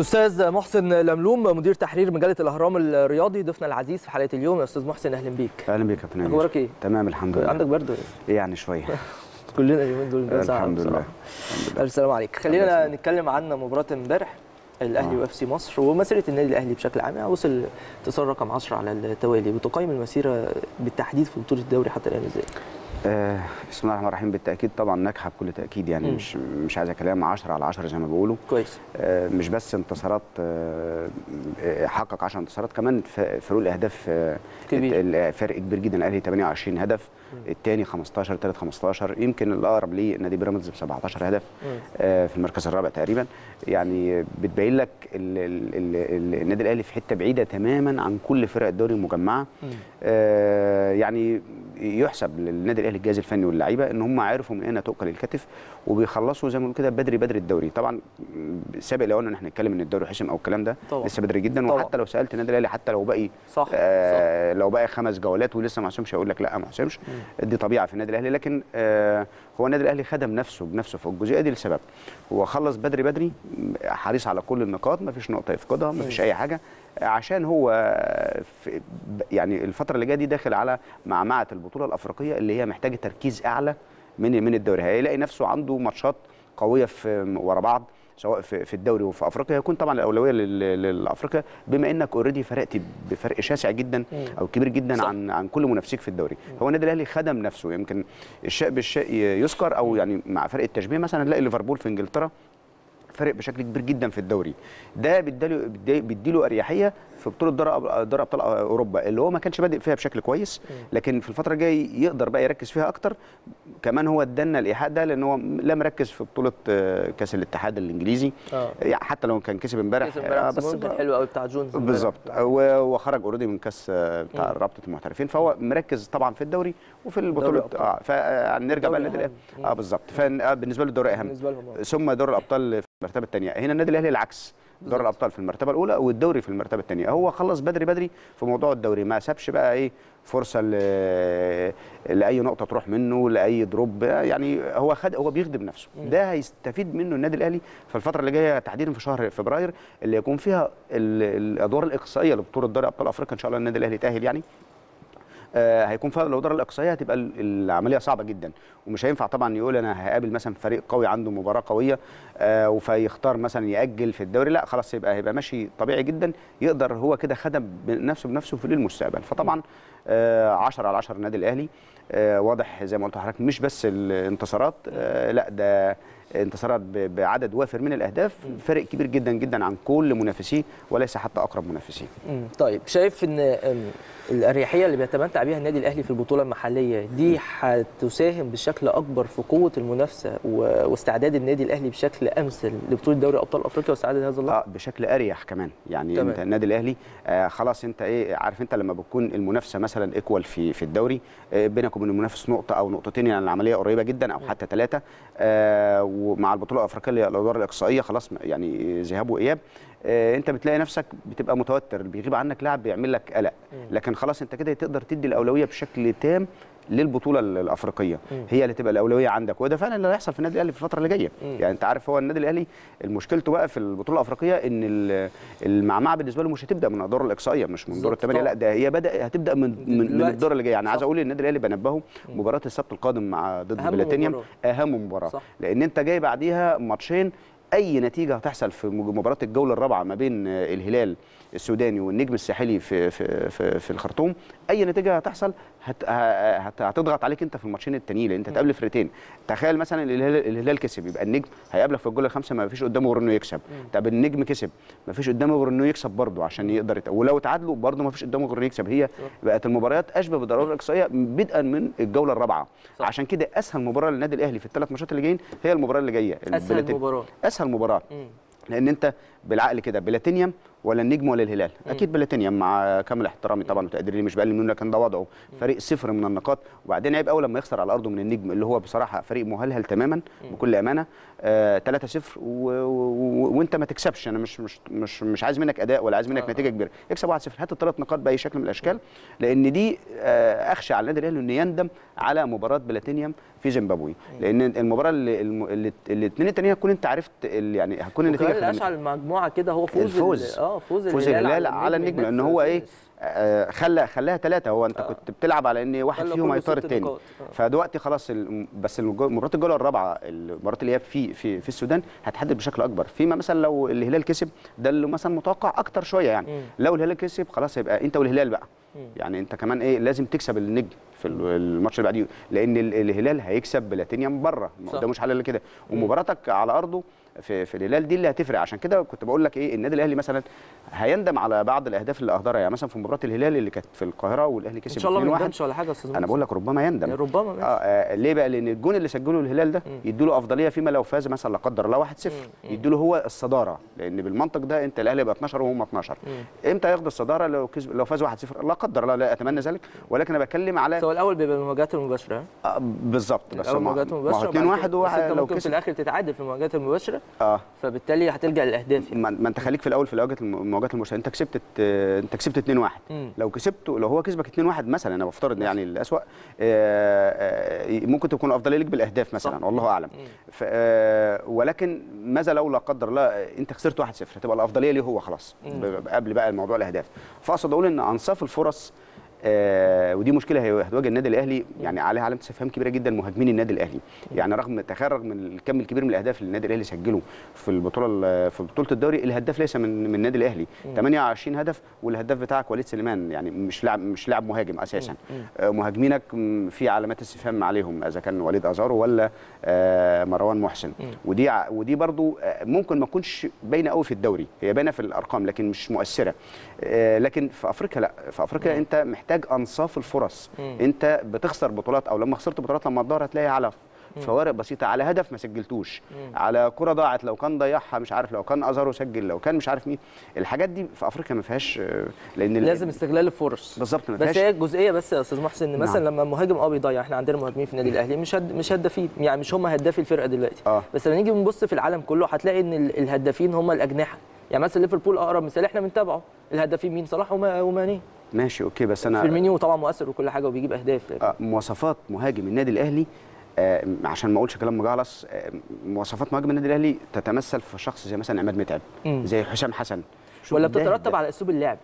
الاستاذ محسن لملوم مدير تحرير مجله الاهرام الرياضي ضيفنا العزيز في حلقه اليوم يا استاذ محسن اهلا بيك اهلا بيك يا كابتن اخبارك ايه تمام الحمد لله عندك برد ايه يعني شويه كلنا اليومين دول الجو ساقع الحمد لله بصراحة. الف سلام عليك خلينا نتكلم عن مباراه امبارح الاهلي آه. واف سي مصر ومسيره النادي الاهلي بشكل عام يعني وصل انتصار رقم 10 على التوالي بتقيم المسيره بالتحديد في بطوله الدوري حتى الان ازاي؟ آه بسم الله الرحمن الرحيم بالتاكيد طبعا ناجحه بكل تاكيد يعني مم. مش مش عايز كلام 10 على 10 زي ما بيقولوا كويس آه مش بس انتصارات آه آه، حقق 10 انتصارات كمان ف- فروق الاهداف آه، كبير. ال- فرق كبير جدا الاهلي 28 هدف الثاني 15 الثالث 15 يمكن الاقرب ليه نادي بيراميدز ب 17 هدف مم. آه، في المركز الرابع تقريبا يعني بتبين لك ال- ال- ال- ال- النادي الاهلي في حته بعيده تماما عن كل فرق الدوري المجمعه مم. آه، يعني يحسب للنادي الاهلي الجهاز الفني واللعيبه ان هم عرفوا من اين تؤكل الكتف وبيخلصوا زي ما بنقول كده بدري بدري الدوري طبعا سابق لو ان احنا نتكلم ان الدوري حسم او الكلام ده طبعا. لسه بدري جدا طبعا. وحتى لو سالت النادي الاهلي حتى لو باقي صح صح آه لو باقي خمس جولات ولسه ما حسمش هيقول لك لا ما حسمش دي طبيعه في النادي الاهلي لكن آه هو النادي الاهلي خدم نفسه بنفسه في الجزئيه دي لسبب هو خلص بدري بدري حريص على كل النقاط ما فيش نقطه يفقدها ما فيش اي حاجه عشان هو في يعني الفتره اللي جايه دي داخل على معمعه البطوله الافريقيه اللي هي محتاجه تركيز اعلى من من الدوري هيلاقي نفسه عنده ماتشات قويه في ورا بعض سواء في في الدوري وفي افريقيا هيكون طبعا الاولويه لل- للافريقيا بما انك اوريدي فرقت بفرق شاسع جدا مم. او كبير جدا صح. عن عن كل منافسيك في الدوري هو النادي الاهلي خدم نفسه يمكن الشيء بالشيء يذكر او يعني مع فرق التشبيه مثلا نلاقي ليفربول في انجلترا فرق بشكل كبير جدا في الدوري ده بيديله بيدي- بيديله اريحيه في بطوله دوري دوري ابطال اوروبا اللي هو ما كانش بادئ فيها بشكل كويس لكن في الفتره الجايه يقدر بقى يركز فيها اكتر كمان هو ادانا الايحاء ده لان هو لا مركز في بطوله آه، كاس الاتحاد الانجليزي اه يعني حتى لو كان كسب امبارح كاس امبارح آه، بس كان بقى- حلو قوي بتاع جونز امبارح. بالظبط و- وخرج اوريدي من كاس آه، بتاع مم. رابطه المحترفين فهو مركز طبعا في الدوري وفي دوري البطوله الأبطال. اه فنرجع بقى الدوري للنادي أهم. الاهلي اه بالظبط فبالنسبه له الدوري اهم بالنسبه لهم آه. ثم دوري الابطال في المرتبه الثانيه هنا النادي الاهلي العكس دوري بالظبط. الابطال في المرتبه الاولى والدوري في المرتبه الثانيه هو خلص بدري بدري في موضوع الدوري ما سابش بقى ايه فرصه ل- لاي نقطه تروح منه لاي دروب يعني هو خد هو بيخدم نفسه ده هيستفيد منه النادي الاهلي في الفتره اللي جايه تحديدا في شهر فبراير اللي يكون فيها ال- الادوار الاقصائيه لبطوله دوري ابطال افريقيا ان شاء الله النادي الاهلي يتاهل يعني آه، هيكون فيها الادوار الاقصائيه هتبقى ال- العمليه صعبه جدا ومش هينفع طبعا يقول انا هقابل مثلا فريق قوي عنده مباراه قويه آه، وفيختار مثلا ياجل في الدوري لا خلاص يبقى هيبقى ماشي طبيعي جدا يقدر هو كده خدم نفسه بنفسه في المستقبل فطبعا 10 على 10 النادي الاهلي آه، واضح زي ما قلت لحضرتك مش بس الانتصارات آه، لا ده انتصارات ب- بعدد وافر من الاهداف فرق كبير جدا جدا عن كل منافسيه وليس حتى اقرب منافسيه مم. طيب شايف ان أم، الاريحيه اللي بيتمتع بيها النادي الاهلي في البطوله المحليه دي هتساهم بشكل اكبر في قوه المنافسه و- واستعداد النادي الاهلي بشكل امثل لبطوله دوري ابطال افريقيا واستعداد هذا اللقب اه بشكل اريح كمان يعني تمام. انت النادي الاهلي آه خلاص انت ايه عارف انت لما بتكون المنافسه مثلا ايكوال في في الدوري آه بينك وبين المنافس نقطه او نقطتين يعني العمليه قريبه جدا او حتى ثلاثه آه ومع البطوله الافريقيه اللي هي الادوار الاقصائيه خلاص يعني ذهاب واياب آه انت بتلاقي نفسك بتبقى متوتر بيغيب عنك لاعب بيعمل لك قلق لكن خلاص انت كده تقدر تدي الاولويه بشكل تام للبطوله ال- الافريقيه هي اللي تبقى الاولويه عندك وده فعلا اللي هيحصل في النادي الاهلي في الفتره اللي جايه يعني انت عارف هو النادي الاهلي مشكلته بقى في البطوله الافريقيه ان ال- المعمعه بالنسبه له مش هتبدا من الادوار الاقصائيه مش من دور بالظبط الثمانيه لا طبعا. ده هي بدا هتبدا من من, من دلوقتي. الدور اللي جاي يعني عايز صح. اقول النادي الاهلي بنبهه مباراه السبت القادم مع ضد أهم بلاتينيوم مباراة. اهم مباراه صح. لان انت جاي بعديها ماتشين اي نتيجه هتحصل في مباراه الجوله الرابعه ما بين آه، الهلال السوداني والنجم الساحلي في في في, في الخرطوم اي نتيجه هتحصل هت هت هتضغط عليك انت في الماتشين التانيين لان انت هتقابل فرقتين تخيل مثلا الهلال, الهلال كسب يبقى النجم هيقابلك في الجوله الخامسه ما فيش قدامه غير انه يكسب طب النجم كسب ما فيش قدامه غير انه يكسب برضه عشان يقدر يت... ولو تعادلوا برضه ما فيش قدامه غير انه يكسب هي بقت المباريات اشبه بالضرورة الاقصائيه بدءا من الجوله الرابعه صح. عشان كده اسهل مباراه للنادي الاهلي في الثلاث ماتشات اللي جايين هي المباراه اللي جايه اسهل البلاتين- مباراه اسهل مباراه مم. لان انت بالعقل كده بلاتينيوم ولا النجم ولا الهلال اكيد بلاتينيوم مع كامل احترامي طبعا وتقديري ليه مش بقلل منه لكن ده وضعه فريق صفر من النقاط وبعدين عيب قوي لما يخسر على ارضه من النجم اللي هو بصراحه فريق مهلهل تماما بكل امانه آه 3-0 و... و... وانت ما تكسبش انا مش مش مش مش عايز منك اداء ولا عايز منك آه. نتيجه كبيره اكسب 1-0 هات الثلاث نقاط باي شكل من الاشكال لان دي آه اخشى على النادي الاهلي انه يندم على مباراه بلاتينيوم في زيمبابوي لان المباراه اللي اللي الاثنين التانيين هتكون انت عرفت ال- يعني هتكون النتيجه وكمان في الاشعل المجموعه المجموعه كده هو فوز الفوز. ال- اه فوز, فوز الهلال على النجم هناك لان في هو ايه تونس. آه، خلى خلاها ثلاثه هو انت آه. كنت بتلعب على ان واحد خلى فيهم كله هيطار ست الثاني نقاط. آه. فدلوقتي خلاص الم- بس المج- مباراه الجوله الرابعه المباراه اللي هي في في في السودان هتحدد بشكل اكبر فيما مثلا لو الهلال كسب ده اللي مثلا متوقع اكتر شويه يعني مم. لو الهلال كسب خلاص يبقى انت والهلال بقى مم. يعني انت كمان ايه لازم تكسب النجم في ال- الماتش اللي بعديه لان ال- الهلال هيكسب بلاتينيا من بره ما صح. قداموش حل الا كده ومباراتك على ارضه في, في الهلال دي اللي هتفرق عشان كده كنت بقول لك ايه النادي الاهلي مثلا هيندم على بعض الاهداف اللي اهدرها يعني مثلا في مباراه الهلال اللي كانت في القاهره والاهلي كسب ان شاء الله ما 2-1 ندمش ولا حاجه يا استاذ انا مصطفى. بقول لك ربما يندم ربما ماشي. آه, اه ليه بقى لان الجون اللي سجله الهلال ده مم. يدوا له افضليه فيما لو فاز مثلا لا قدر الله 1-0 مم. يدوا له هو الصداره لان بالمنطق ده انت الاهلي يبقى 12 وهم 12 مم. امتى ياخد الصداره لو كسب لو فاز 1-0 لا قدر الله لا اتمنى ذلك ولكن انا بتكلم على بس هو الاول بيبقى المواجهات المباشره آه بالظبط بس الاول ما المواجهات ما هو المباشره 2 1 وبعد كده- بس انت لو ممكن في كسب الاخر تتعادل في المواجهات المباشره اه فبالتالي هتلجا للاهداف يعني. ما ما انت خليك في الاول في المواجهات الم- المواجهات المباشره انت كسبت الت- انت كسبت 2 1 مم. لو كسبته لو هو كسبك 2 1 مثلا انا بفترض يعني الاسوء آه، آه، ممكن تكون افضليه ليك بالاهداف مثلا صح. والله اعلم مم. ف- آه، ولكن ماذا لو لا قدر الله آه، انت خسرت 1 0 تبقى الافضليه ليه هو خلاص مم. ب- قبل بقى الموضوع الاهداف فاقصد اقول ان انصاف الفرص آه ودي مشكله هي هتواجه النادي الاهلي يعني عليها علامه استفهام كبيره جدا مهاجمين النادي الاهلي يعني رغم تخيل رغم الكم الكبير من الاهداف اللي النادي الاهلي سجله في البطوله ال- في بطوله الدوري الهداف ليس من من النادي الاهلي 28 هدف والهداف بتاعك وليد سليمان يعني مش لاعب مش لاعب مهاجم اساسا آه مهاجمينك م، في علامات استفهام عليهم اذا كان وليد ازارو ولا آه مروان محسن ودي ع- ودي برضو آه، ممكن ما تكونش باينه قوي في الدوري هي باينه في الارقام لكن مش مؤثره آه، لكن في افريقيا لا في افريقيا انت محتاج انصاف الفرص مم. انت بتخسر بطولات او لما خسرت بطولات لما تدور هتلاقي على فوارق بسيطه على هدف ما سجلتوش على كره ضاعت لو كان ضيعها مش عارف لو كان ازارو سجل لو كان مش عارف مين الحاجات دي في افريقيا ما فيهاش آه، لان ال- لازم استغلال الفرص بالظبط ما بس فيهاش هي جزئيه بس يا استاذ محسن ان مثلا نعم. لما مهاجم اه بيضيع احنا عندنا مهاجمين في النادي الاهلي مش هد... مش هدافين يعني مش هم هدافي الفرقه دلوقتي اه بس لما نيجي نبص في العالم كله هتلاقي ان ال- الهدافين هم الاجنحه يعني مثلا ليفربول اقرب مثال احنا بنتابعه الهدافين مين صلاح وما- وماني ماشي اوكي بس انا فيرمينيو طبعا مؤثر وكل حاجه وبيجيب اهداف لكن آه، مواصفات مهاجم النادي الاهلي آه، عشان ما اقولش كلام مجعلص آه، مواصفات مهاجم النادي الاهلي تتمثل في شخص زي مثلا عماد متعب مم. زي حسام حسن شوف ولا ده- بتترتب ده- على اسلوب اللعب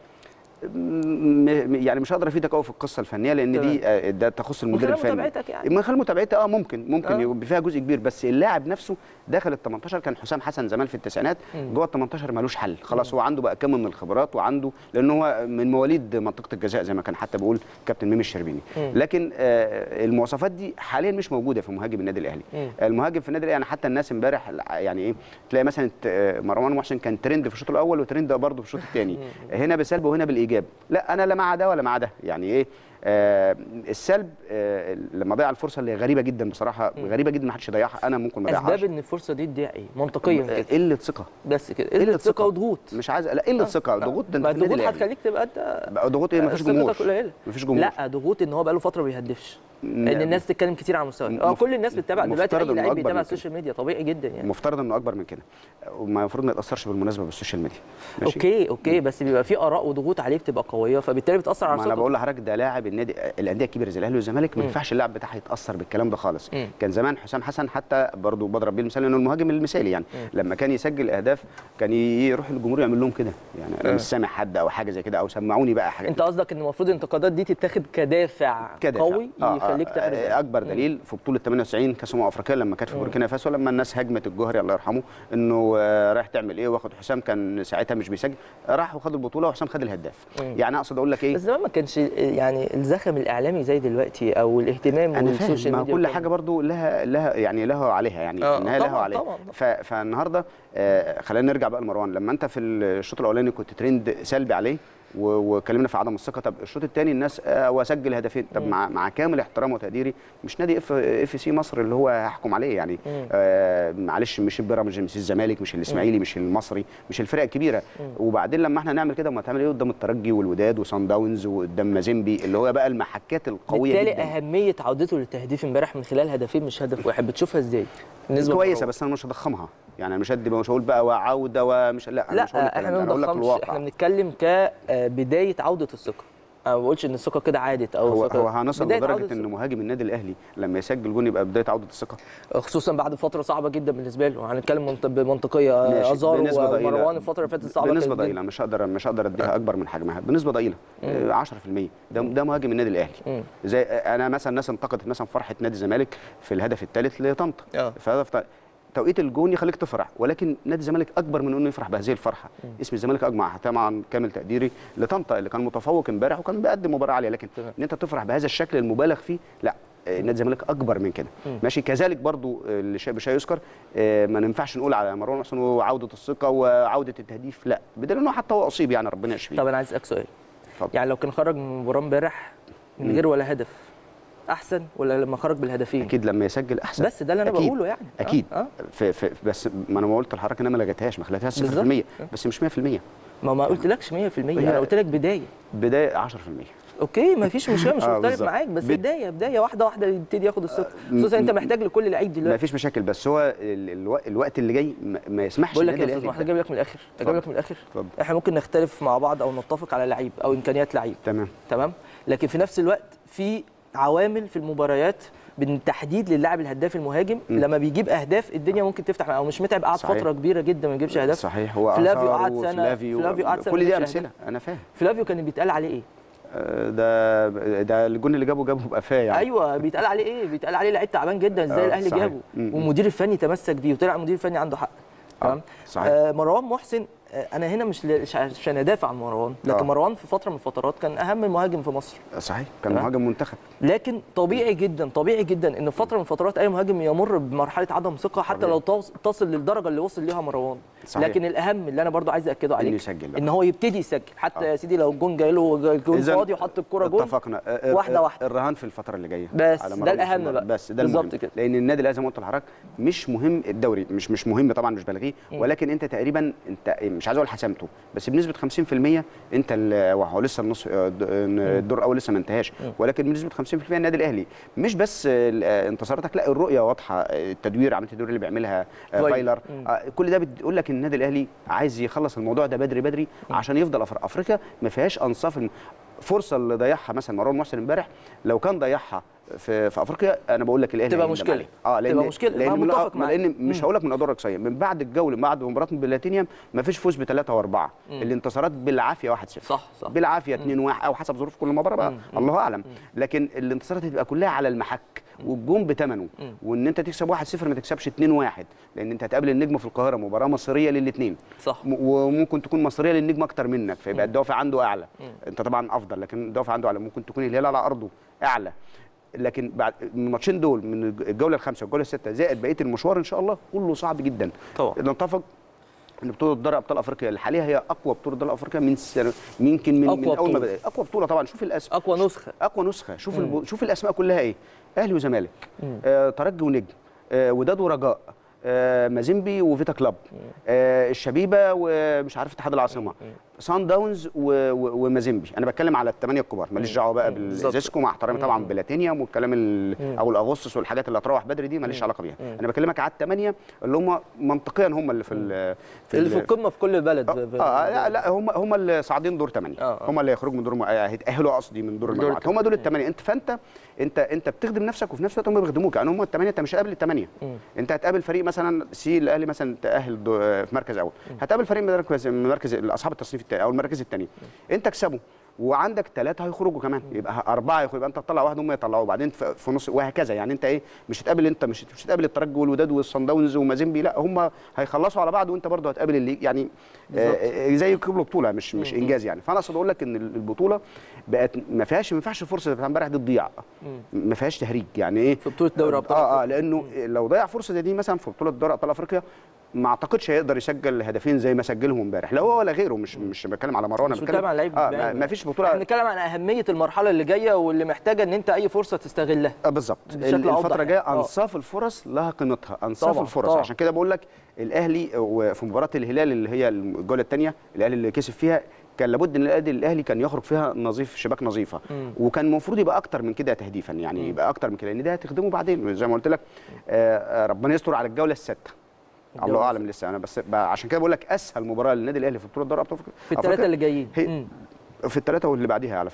م- م- يعني مش هقدر افيدك قوي في القصه الفنيه لان دي آه، ده تخص المدير خلال الفني متابعتك يعني. من خلال متابعتي اه ممكن ممكن آه. يبقى فيها جزء كبير بس اللاعب نفسه داخل ال 18 كان حسام حسن زمان في التسعينات مم. جوه ال 18 ملوش حل خلاص هو عنده بقى كم من الخبرات وعنده لان هو من مواليد منطقه الجزاء زي ما كان حتى بيقول كابتن ميمي الشربيني مم. لكن آه، المواصفات دي حاليا مش موجوده في مهاجم النادي الاهلي مم. المهاجم في النادي الاهلي يعني حتى الناس امبارح يعني ايه تلاقي مثلا آه، مروان محسن كان ترند في الشوط الاول وترند برضه في الشوط الثاني هنا بسلب وهنا بالايجاب لا انا لا مع ده ولا مع ده يعني ايه آه السلب آه لما ضيع الفرصه اللي غريبه جدا بصراحه غريبه جدا ما حدش يضيعها انا ممكن ما اضيعهاش اسباب ان الفرصه دي تضيع ايه منطقيا كده قله ثقه بس كده قلة قله ثقه ثقة. وضغوط مش عايز لا قله ثقه ضغوط ده ما أنت في النادي الضغوط الأهلي. هتخليك تبقى انت بقى ضغوط ايه مفيش جمهور ثقتك قليله مفيش جمهور لا ضغوط ان هو بقاله فتره ما بيهدفش ن- ان الناس تتكلم كتير عن مستواه اه مف- كل الناس بتتابع دلوقتي مفترض اي إنه لعيب أكبر بيتابع من السوشيال ميديا طبيعي جدا يعني مفترض انه اكبر من كده وما المفروض ما يتاثرش بالمناسبه بالسوشيال ميديا ماشي؟ اوكي اوكي بس بيبقى في اراء وضغوط عليه بتبقى قويه فبالتالي بتاثر على ما انا ثقته بقول لحضرتك ده لاعب النادي الانديه الكبيره زي الاهلي والزمالك ما مم. ينفعش اللاعب بتاعها يتاثر بالكلام ده خالص مم. كان زمان حسام حسن حتى برضو بضرب بيه المثال انه المهاجم المثالي يعني مم. لما كان يسجل اهداف كان ي- يروح الجمهور يعمل لهم كده يعني انا آه. مش سامع حد او حاجه زي كده او سمعوني بقى حاجه انت قصدك ان المفروض الانتقادات دي تتاخد كدافع, كدافع. قوي آه، يخليك آه، تحرز آه، اكبر دليل في بطوله 98 كاس امم افريقيا لما كانت في بوركينا فاسو لما الناس هجمت الجوهري الله يرحمه انه آه، رايح تعمل ايه واخد حسام كان ساعتها مش بيسجل راح وخد البطوله وحسام خد الهداف مم. يعني اقصد اقول لك ايه بس زمان ما كانش يعني الزخم الاعلامي زي دلوقتي او الاهتمام انا فاهم والسوشيال ما ميديا كل وكده. حاجه برضو لها لها يعني لها عليها يعني آه، في النهايه لها طبعاً، عليها طبعاً. ف- فالنهارده آه، خلينا نرجع بقى لمروان لما انت في الشوط الاولاني كنت ترند سلبي عليه و- وكلمنا في عدم الثقه طب الشوط الثاني الناس آه، وسجل هدفين طب مع مع كامل احترام وتقديري مش نادي اف اف سي مصر اللي هو هحكم عليه يعني مم. آه معلش مش بيراميدز مش الزمالك مش الاسماعيلي مش المصري مش الفرق الكبيره وبعدين لما احنا نعمل كده ما تعمل ايه قدام الترجي والوداد وصن داونز وقدام مازيمبي اللي هو بقى المحكات القويه بالتالي جدا اهميه عودته للتهديف امبارح من خلال هدفين مش هدف واحد بتشوفها ازاي بالنسبه كويسه لمروان؟ بس انا مش هضخمها يعني أنا مش هدي مش هقول بقى وعوده ومش لا أنا لا مش هقول الكلام احنا ده، ما انا هقول لك بنضخمش الواقع احنا بنتكلم كبدايه عوده الثقه انا ما بقولش ان الثقه كده عادت او هو الثقة- هو هنوصل بداية لدرجه عودة ان مهاجم النادي الاهلي لما يسجل جون يبقى بدايه عوده الثقه خصوصا بعد فتره صعبه جدا بالنسبه له هنتكلم منط- بمنطقيه ماشي، ازارو بنسبة ضئيلة. ومروان الفتره اللي فاتت صعبه بنسبه كانت جداً. ضئيله مش هقدر مش هقدر اديها اكبر من حجمها بنسبه ضئيله آه، 10% ده ده مهاجم النادي الاهلي مم. زي انا مثلا ناس انتقدت مثلا فرحه نادي الزمالك في الهدف الثالث لطنطا اه فهذا في توقيت الجون يخليك تفرح ولكن نادي الزمالك اكبر من انه يفرح بهذه الفرحه اسم الزمالك اجمع طبعا كامل تقديري لطنطا اللي كان متفوق امبارح وكان بيقدم مباراه عاليه لكن تمام. ان انت تفرح بهذا الشكل المبالغ فيه لا آه، نادي الزمالك اكبر من كده مم. ماشي كذلك برضو آه، اللي شيء بشيء يذكر آه، ما ينفعش نقول على مروان محسن وعوده الثقه وعوده التهديف لا بدليل انه حتى هو اصيب يعني ربنا يشفيه طب انا عايز اسالك سؤال اتفضل. يعني لو كان خرج من المباراه امبارح من مم. غير ولا هدف احسن ولا لما خرج بالهدفين اكيد لما يسجل احسن بس ده اللي انا أكيد. بقوله يعني آه، اكيد اه في في بس ما انا ما قلت لحضرتك ان انا ما لغيتهاش ما خليتهاش 0% بالظبط. بس مش 100% ما ما قلتلكش 100% هي- انا قلت لك بدايه بدايه 10% اوكي ما فيش مشكله مش آه، مختلف بالظبط. معاك بس بد- بدايه بدايه واحده واحده يبتدي ياخد الثقه م- خصوصا انت م- محتاج لكل لعيب ما دلوقتي فيش مشاكل بس هو ال- الو- الوقت اللي جاي ما- ما يسمحش بقول لك يا للنادي استاذ محمد الأهلي اجيب لك من الاخر اجيب اتفضل. لك من الاخر اتفضل. احنا ممكن نختلف مع بعض او نتفق على لعيب او امكانيات لعيب تمام تمام لكن في نفس الوقت في عوامل في المباريات بالتحديد للاعب الهداف المهاجم م. لما بيجيب اهداف الدنيا ممكن تفتح معاه. او مش متعب قعد صحيح. فتره كبيره جدا ما يجيبش اهداف صحيح هو فلافيو أزارو قعد سنة- وفلافيو فلافيو قعد سنة كل دي مش امثله انا فاهم فلافيو كان بيتقال عليه ايه آه، ده ده الجون اللي جابه جابه بقفاه يعني ايوه بيتقال عليه ايه بيتقال عليه لعيب تعبان جدا ازاي آه، الاهلي صحيح. جابه م- م. والمدير الفني تمسك بيه وطلع المدير الفني عنده حق تمام صحيح آه مروان محسن آه انا هنا مش ل- مش عشان ادافع عن مروان لكن آه. مروان في فتره من الفترات كان اهم مهاجم في مصر صحيح كان تمام. مهاجم منتخب لكن طبيعي جدا طبيعي جدا ان في فتره من فترات اي مهاجم يمر بمرحله عدم ثقه حتى طبيعي. لو توص- تصل للدرجه اللي وصل ليها مروان صحيح. لكن الاهم اللي انا برضو عايز اكده انه عليك يسجل ان هو يبتدي يسجل حتى آه. يا سيدي لو الجون جاي له جون إذن فاضي وحط الكره جون اتفقنا آه، آه، واحدة آه، واحدة. الرهان في الفتره اللي جايه بس على ده مروان الأهم محسن. بقى. بس ده بالظبط المهم كده. لان النادي الاهلي زي ما قلت لحضرتك مش مهم الدوري مش مش مهم طبعا مش بلغيه ولكن انت تقريبا انت مش عايز اقول حسمته بس بنسبه 50% انت ال- وهو لسه النص آه، د- الدور الاول لسه ما انتهاش ولكن بنسبه 50% النادي الاهلي مش بس ال- آه، انتصاراتك لا الرؤيه واضحه آه، التدوير عمليه التدوير اللي بيعملها آه، كويس. فايلر مم. آه، كل ده بتقول لك ان النادي الاهلي عايز يخلص الموضوع ده بدري بدري عشان يفضل أفر- افريقيا ما فيهاش انصاف الم- فرصه اللي ضيعها مثلا مروان محسن امبارح لو كان ضيعها في, في افريقيا انا بقول لك الاهلي تبقى هيندم مشكلة. عليه. اه لان تبقى مشكلة. لان ما من متفق الأ- معاك. لان مش مم. هقول لك من الادوار الرئيسيه من بعد الجوله من بعد مباراه بلاتينيوم ما فيش فوز بثلاثه واربعه الانتصارات بالعافيه 1-0 صح صح بالعافيه 2 1 او حسب ظروف كل مباراه بقى الله اعلم لكن الانتصارات هتبقى كلها على المحك والجون بثمنه وان انت تكسب 1-0 ما تكسبش 2-1 لان انت هتقابل النجم في القاهره مباراه مصريه للاثنين صح م- وممكن تكون مصريه للنجم اكتر منك فيبقى الدافع عنده اعلى انت طبعا افضل لكن الدافع عنده اعلى ممكن تكون الهلال على ارضه اعلى لكن بعد من الماتشين دول من الجوله الخامسه والجوله السادسه زائد بقيه المشوار ان شاء الله كله صعب جدا طبعا. نتفق ان بطوله دوري ابطال افريقيا اللي حاليا هي اقوى بطوله دوري افريقيا من سنه يمكن من, أقوى من اول ما بطولة. بدأ اقوى بطوله طبعا شوف الاسماء اقوى نسخه اقوى نسخه شوف الب... شوف الاسماء كلها ايه اهلي وزمالك آه ترجي ونجم آه وداد ورجاء آه مازيمبي وفيتا كلاب آه الشبيبه ومش عارف اتحاد العاصمه سان داونز و... و... ومازيمبي انا بتكلم على الثمانيه الكبار ماليش دعوه بقى بالزيسكو مع احترامي طبعا بلاتينيوم والكلام ال... او الاغسطس والحاجات اللي هتروح بدري دي ماليش علاقه بيها انا بكلمك على الثمانيه اللي هم منطقيا هم اللي في ال... في اللي في ال- القمه في كل بلد اه آه، لا لا هم هم اللي صاعدين دور ثمانيه آه، آه. هم اللي هيخرجوا من دور م- آه، هيتاهلوا قصدي من دور المجموعات هم دول الثمانيه انت فانت انت انت بتخدم نفسك وفي نفس الوقت هم بيخدموك يعني هم الثمانيه انت مش هتقابل الثمانيه انت هتقابل فريق مثلا سي الاهلي مثلا تاهل دو- آه، في مركز اول هتقابل فريق من مركز من مركز اصحاب التصنيف الثاني او المركز الثاني انت اكسبه وعندك ثلاثه هيخرجوا كمان يبقى اربعه هيخرجوا يبقى انت تطلع واحد هم يطلعوا بعدين في في نص وهكذا يعني انت ايه مش هتقابل انت مش مش هتقابل الترجي والوداد والصن داونز ومازيمبي لا هم هيخلصوا على بعض وانت برضه هتقابل اللي يعني آه آه، زي كبر بطوله مش مش انجاز يعني فانا اقصد اقول لك ان البطوله بقت ما فيهاش ما ينفعش الفرصه بتاع امبارح دي تضيع ما فيهاش تهريج يعني ايه في بطولة دوري أبطال اه اه لانه لو ضيع فرصه زي دي مثلا في بطوله دوري ابطال افريقيا ما اعتقدش هيقدر يسجل هدفين زي ما سجلهم امبارح لا هو ولا غيره مش مش بتكلم على مروان مش انا بتكلم عن لعيب اه بعينه. ما- ما فيش احنا بطوله بنتكلم عن اهميه المرحله اللي جايه واللي محتاجه ان انت اي فرصه تستغلها آه بالظبط بشكل ال- أوضح الفتره الجايه يعني. آه. انصاف الفرص لها قيمتها انصاف طبعاً، الفرص طبعاً. عشان كده بقول لك الاهلي وفي مباراه الهلال اللي هي الجوله الثانيه الاهلي اللي كسب فيها كان لابد ان النادي الاهلي كان يخرج فيها نظيف شباك نظيفه وكان المفروض يبقى اكتر من كده تهديفا يعني يبقى اكتر من كده لان ده هتخدمه بعدين زي ما قلت لك آه، آه، ربنا يستر على الجوله السادسه الله الجولة اعلم لسه انا بس بقى عشان كده بقول لك اسهل مباراه للنادي الاهلي في بطوله دوري ابطال أفريقيا- في الثلاثه أفريقيا اللي جايين هي- مم. في الثلاثه واللي بعديها على فكره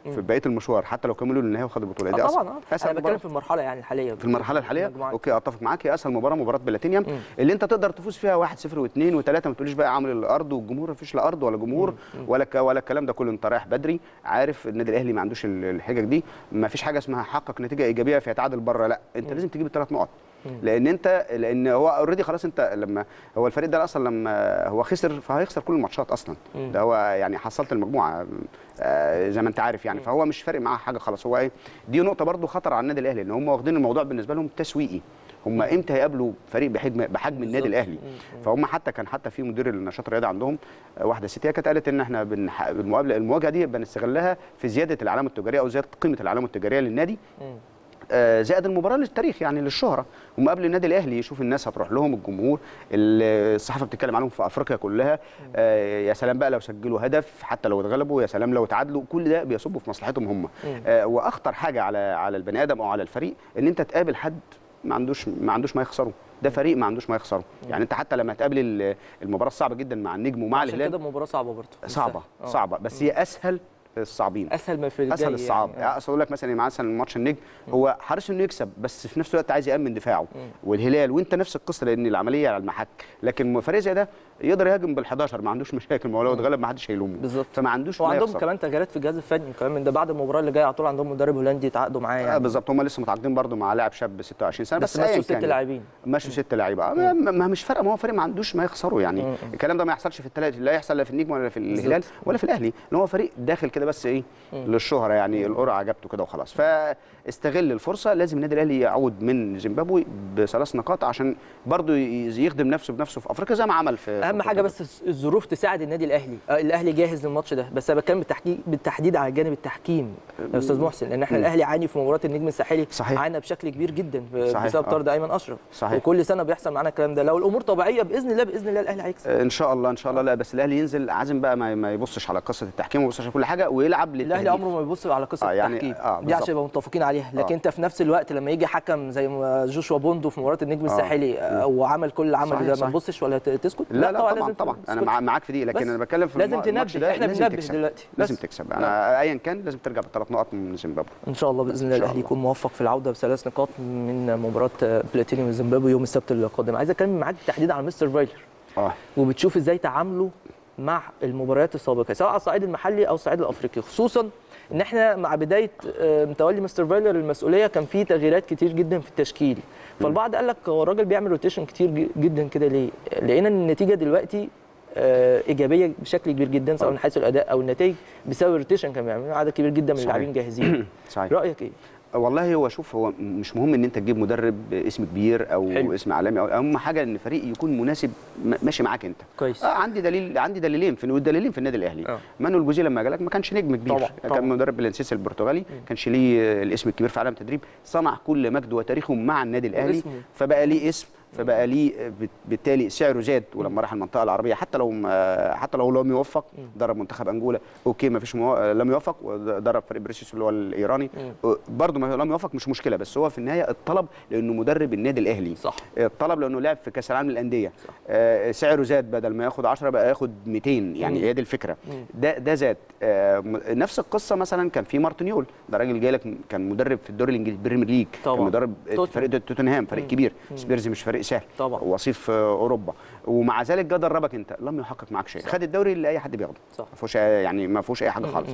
في بقيه المشوار حتى لو كملوا للنهايه وخدوا البطوله آه دي طبعا أسهل- اه أسهل انا بتكلم مباراة. في المرحله يعني الحاليه في المرحله الحاليه المجموعات. اوكي اتفق معاك هي اسهل مباراه مباراه بلاتينيوم اللي انت تقدر تفوز فيها 1 0 و2 و3 ما تقوليش بقى عامل الارض والجمهور ما فيش لا ارض ولا جمهور ولا ك- ولا الكلام ده كله انت رايح بدري عارف النادي الاهلي ما عندوش ال- الحجج دي ما فيش حاجه اسمها حقق نتيجه ايجابيه فيتعادل بره لا انت لازم تجيب الثلاث نقط لان انت لان هو اوريدي خلاص انت لما هو الفريق ده اصلا لما هو خسر فهيخسر كل الماتشات اصلا ده هو يعني حصلت المجموعه آه، زي ما انت عارف يعني فهو مش فارق معاه حاجه خلاص هو ايه دي نقطه برضو خطر على النادي الاهلي ان هم واخدين الموضوع بالنسبه لهم تسويقي هم امتى هيقابلوا فريق بحجم بحجم النادي بالظبط. الاهلي فهم حتى كان حتى في مدير النشاط الرياضي عندهم آه، واحده ست هي كانت قالت ان احنا بنح... المقابله المواجهه دي بنستغلها في زياده العلامه التجاريه او زياده قيمه العلامه التجاريه للنادي مم. آه، زائد المباراه للتاريخ يعني للشهره هم قبل النادي الاهلي يشوف الناس هتروح لهم الجمهور ال- الصحافه بتتكلم عنهم في افريقيا كلها آه، يا سلام بقى لو سجلوا هدف حتى لو اتغلبوا يا سلام لو اتعادلوا كل ده بيصب في مصلحتهم هم آه، واخطر حاجه على على البني ادم او على الفريق ان انت تقابل حد ما عندوش ما عندوش ما يخسره ده فريق ما عندوش ما يخسره يعني انت حتى لما تقابل ال- المباراه الصعبه جدا مع النجم ومع عشان الهلال كده مباراه صعبه برضه مش صعبه سهلة. آه. صعبه بس هي اسهل الصعبين اسهل ما في الجاي اسهل الصعاب يعني. يعني. اصل اقول لك مثلا مع مثلا ماتش النجم هو حريص انه يكسب بس في نفس الوقت عايز يامن دفاعه والهلال وانت نفس القصه لان العمليه على المحك لكن فريق زي ده يقدر يهاجم بال11 ما عندوش مشاكل ما هو لو اتغلب ما حدش هيلومه بالظبط. فما عندوش ما وعندهم يخسر. كمان تغييرات في الجهاز الفني كمان من ده بعد المباراه اللي جايه على طول عندهم مدرب هولندي يتعاقدوا معاه آه يعني بالظبط هم لسه متعاقدين برضه مع لاعب شاب 26 سنه بس بس, أياً مشوا ست كان يعني. لاعبين مشوا ست لعيبه آه، ما, ما مش فارقه ما هو فريق ما عندوش ما يخسره يعني الكلام ده ما يحصلش في الثلاث لا يحصل لا في النجم ولا في الهلال ولا في الاهلي ان هو فريق داخل كده بس ايه للشهره يعني القرعه جابته كده وخلاص فاستغل الفرصه لازم النادي الاهلي يعود من زيمبابوي بثلاث نقاط عشان برضه ي- يخدم نفسه بنفسه في افريقيا زي ما عمل في اهم في حاجه أفريقيا. بس الظروف تساعد النادي الاهلي آه، الاهلي جاهز للماتش ده بس انا بتكلم بالتحديد بالتحديد على جانب التحكيم يا استاذ محسن لان احنا الاهلي عاني في مباراه النجم الساحلي صحيح. عانى بشكل كبير جدا ب- صحيح، بسبب آه. طرد ايمن اشرف صحيح. وكل سنه بيحصل معانا الكلام ده لو الامور طبيعيه باذن الله باذن الله الاهلي هيكسب ان شاء الله ان شاء الله لا بس الاهلي ينزل عازم بقى ما ما يبصش على قصه التحكيم وما يبصش على كل حاجه ويلعب الاهلي للتهديف عمره ما بيبص على قصه آه، يعني- التحكيم آه، دي بالظبط. عشان نبقى متفقين عليها لكن آه. انت في نفس الوقت لما يجي حكم زي ما جوشوا بوندو في مباراه النجم الساحلي آه، وعمل كل العمل صحيح، ده ما صحيح. تبصش ولا ت- تسكت لا لا طبعا لازم طبعا انا تسكت. مع- معاك في دي لكن بس انا بتكلم في لازم الم- الماتش تنبه، ده إحنا لازم بننبه تكسب. دلوقتي. لازم بس. تكسب انا ايا كان لازم ترجع بثلاث نقط من زيمبابوي ان شاء الله باذن الله إن شاء الاهلي الله. يكون موفق في العوده بثلاث نقاط من مباراه بلاتينيوم زيمبابوي يوم السبت القادم عايز اتكلم معاك بالتحديد عن مستر فايلر اه وبتشوف ازاي تعامله مع المباريات السابقه سواء على الصعيد المحلي او الصعيد الافريقي خصوصا ان احنا مع بدايه آه، تولي مستر فايلر المسؤوليه كان في تغييرات كتير جدا في التشكيل فالبعض قال لك هو الراجل بيعمل روتيشن كتير ج- جدا كده ليه؟ لقينا ان النتيجه دلوقتي آه، ايجابيه بشكل كبير جدا سواء من حيث الاداء او النتائج بسبب الروتيشن كان بيعمل عدد كبير جدا من صحيح. اللاعبين جاهزين صحيح رايك ايه؟ والله هو شوف هو مش مهم ان انت تجيب مدرب اسم كبير او حلو. حلو. اسم عالمي او اهم حاجه ان فريق يكون مناسب م- ماشي معاك انت كويس آه عندي دليل عندي دليلين في والدليلين في النادي الاهلي آه. مانويل جوزيه لما جالك ما كانش نجم كبير طبعاً، طبعاً. كان مدرب بلانسيس البرتغالي كانش ليه الاسم الكبير في عالم التدريب صنع كل مجد وتاريخه مع النادي الاهلي واسمه. فبقى ليه اسم فبقى ليه بت- بالتالي سعره زاد ولما راح المنطقه العربيه حتى لو ما- حتى لو لم يوفق درب منتخب انجولا اوكي ما فيش مو... لم يوفق درب فريق بريسيوس اللي هو الايراني برضه ما لم يوفق مش مشكله بس هو في النهايه الطلب لانه مدرب النادي الاهلي صح الطلب لانه لعب في كاس العالم للانديه آه سعره زاد بدل ما ياخد 10 بقى ياخد 200 يعني مم. هي دي الفكره ده ده زاد آه م- نفس القصه مثلا كان في مارتينيول ده راجل جاي لك كان مدرب في الدوري الانجليزي البريمير ليج طبعاً. كان مدرب توتنهام. فريق توتنهام فريق كبير سبيرز مش فريق سهل طبعاً. وصيف آه، اوروبا ومع ذلك جه دربك انت لم يحقق معاك شيء خد الدوري اللي اي حد بياخده صح. ما فيهوش يعني ما فيهوش اي حاجه خالص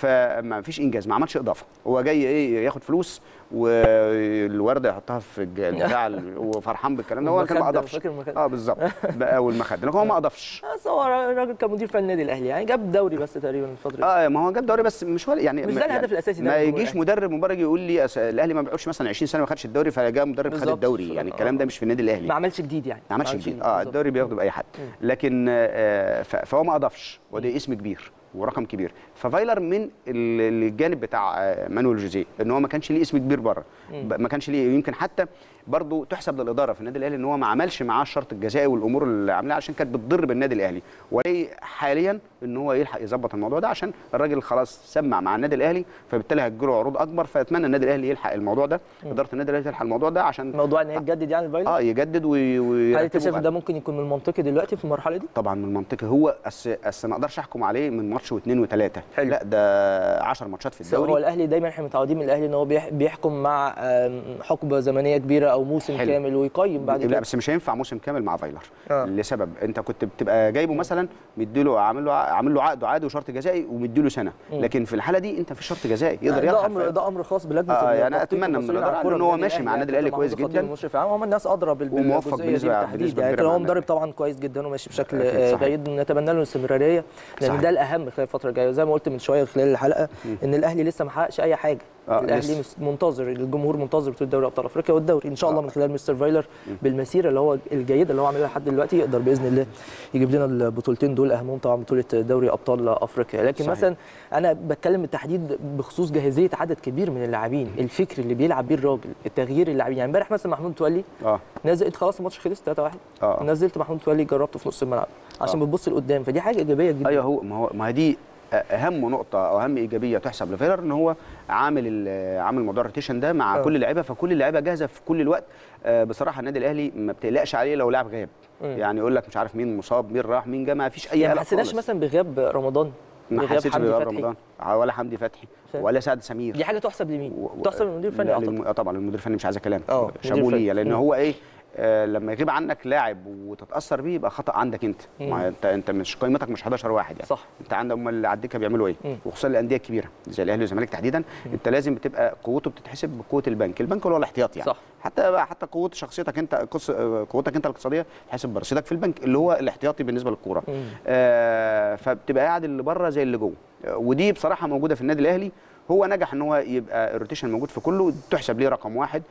فما فيش انجاز ما عملش اضافه هو جاي ايه ياخد فلوس والورده يحطها في الج- البتاع ال- وفرحان بالكلام ده هو كان ما والمخدة، اضافش فاكر المخدة؟ اه بالظبط بقى والمخده لكن هو ما اضافش بس هو راجل كمدير فني النادي الاهلي يعني جاب الدوري بس تقريبا الفتره دي اه ما هو جاب دوري بس مش هو يعني مش ده ما- الهدف يعني الأساسي ده ما من يجيش الأهلي. مدرب مباراه يقول لي أس- الاهلي ما بيقعدش مثلا 20 سنه ما خدش الدوري فجاء مدرب خد بالظبط. الدوري يعني الكلام ده مش في النادي الاهلي ما عملش جديد يعني ما عملش جديد اه بالظبط. الدوري بياخده باي حد لكن آه ف- فهو ما اضافش وده اسم كبير ورقم كبير ففايلر من ال- الجانب بتاع آه، مانويل جوزيه ان هو ما كانش ليه اسم كبير بره ب- ما كانش ليه يمكن حتى برضه تحسب للاداره في النادي الاهلي ان هو ما عملش معاه الشرط الجزائي والامور اللي عاملاها عشان كانت بتضر بالنادي الاهلي وليه حاليا ان هو يلحق يظبط الموضوع ده عشان الراجل خلاص سمع مع النادي الاهلي فبالتالي هتجيله عروض اكبر فاتمنى النادي الاهلي يلحق الموضوع ده اداره النادي الاهلي تلحق الموضوع ده عشان موضوع ان هي تجدد يعني الفايلر اه يجدد وي- هل ويرتبه انت شايف بعد- ده ممكن يكون من المنطقي دلوقتي في المرحله دي؟ طبعا من المنطقي هو أس أس ما اقدرش احكم عليه من ماتش واثنين وثلاثه حلو. لا ده 10 ماتشات في بس هو الدوري الاهلي دايما احنا متعودين من الاهلي ان هو بيح- بيحكم مع آم، حقبه زمنيه كبيره او موسم حلو. كامل ويقيم بعد لا كده بس مش هينفع موسم كامل مع فايلر آه. لسبب انت كنت بتبقى جايبه مثلا مديله عامل له عامل له عقد عادي وشرط جزائي ومديله سنه مم. لكن في الحاله دي انت في شرط جزائي يقدر ده يلعب امر ده امر خاص بلجنه آه، يعني التخطيط أتمنى من والمسؤولين عن الإدارة الكرة إن هو بالنادي ماشي مع النادي الأهلي كابتن كويس محمود الخطيب جدا. المشرف العام هم الناس ادرى بال- وموفق بالجزئيه دي بنسبة- بالتحديد بنسبة يعني كبيرة هو مع مدرب النادي. طبعا كويس جدا وماشي بشكل أكيد، آه، صحيح. جيد نتمنى له الاستمراريه لان صحيح. ده الاهم خلال الفتره الجايه زي ما قلت من شويه خلال الحلقه ان الاهلي لسه ما حققش اي حاجه آه، الاهلي لسه. مس- منتظر الجمهور منتظر بطوله دوري ابطال افريقيا والدوري ان شاء الله آه. من خلال مستر فايلر بالمسيره اللي هو الجيده اللي هو عاملها لحد دلوقتي يقدر باذن الله يجيب لنا البطولتين دول اهمهم طبعا بطوله دوري ابطال افريقيا لكن صحيح. مثلا انا بتكلم بالتحديد بخصوص جاهزيه عدد كبير من اللاعبين الفكر اللي بيلعب بيه الراجل التغيير اللاعبين يعني امبارح مثلا محمود متولي اه نزل انت خلاص الماتش خلص 3 1 اه نزلت محمود متولي جربته في نص الملعب عشان آه. بتبص لقدام فدي حاجه ايجابيه جدا ايوه هو ما هو ما هي دي اهم نقطه او اهم ايجابيه تحسب لفيلر ان هو عامل ال- عامل موضوع الروتيشن ده مع آه. كل اللعيبه فكل اللعيبه جاهزه في كل الوقت آه، بصراحه النادي الاهلي ما بتقلقش عليه لو لاعب غاب مم. يعني يقول لك مش عارف مين مصاب مين راح مين جه ما فيش اي يعني ما قلق حسيناش خالص. مثلا بغياب رمضان ما بغياب حسيتش حمدي بغياب فتحي رمضان ولا حمدي فتحي شايف؟ ولا سعد سمير دي حاجه تحسب لمين؟ و- و- تحسب للمدير الفني لا، اعتقد للم- آه طبعا المدير الفني مش عايز كلام آه، المدير شابوه الفني. ليه لان مم. هو ايه آه لما يغيب عنك لاعب وتتاثر بيه يبقى خطا عندك انت مم. ما انت انت مش قيمتك مش 11 واحد يعني صح انت عندك هم اللي على الدكه بيعملوا ايه مم. وخصوصا الانديه الكبيره زي الاهلي والزمالك تحديدا انت لازم بتبقى قوته بتتحسب بقوه البنك البنك اللي هو الاحتياط يعني صح. حتى بقى حتى قوه شخصيتك انت قص- آه، قوتك انت الاقتصاديه تحسب برصيدك في البنك اللي هو الاحتياطي بالنسبه للكوره مم. آه فبتبقى قاعد اللي بره زي اللي جوه آه، ودي بصراحه موجوده في النادي الاهلي هو نجح ان هو يبقى الروتيشن موجود في كله تحسب ليه رقم واحد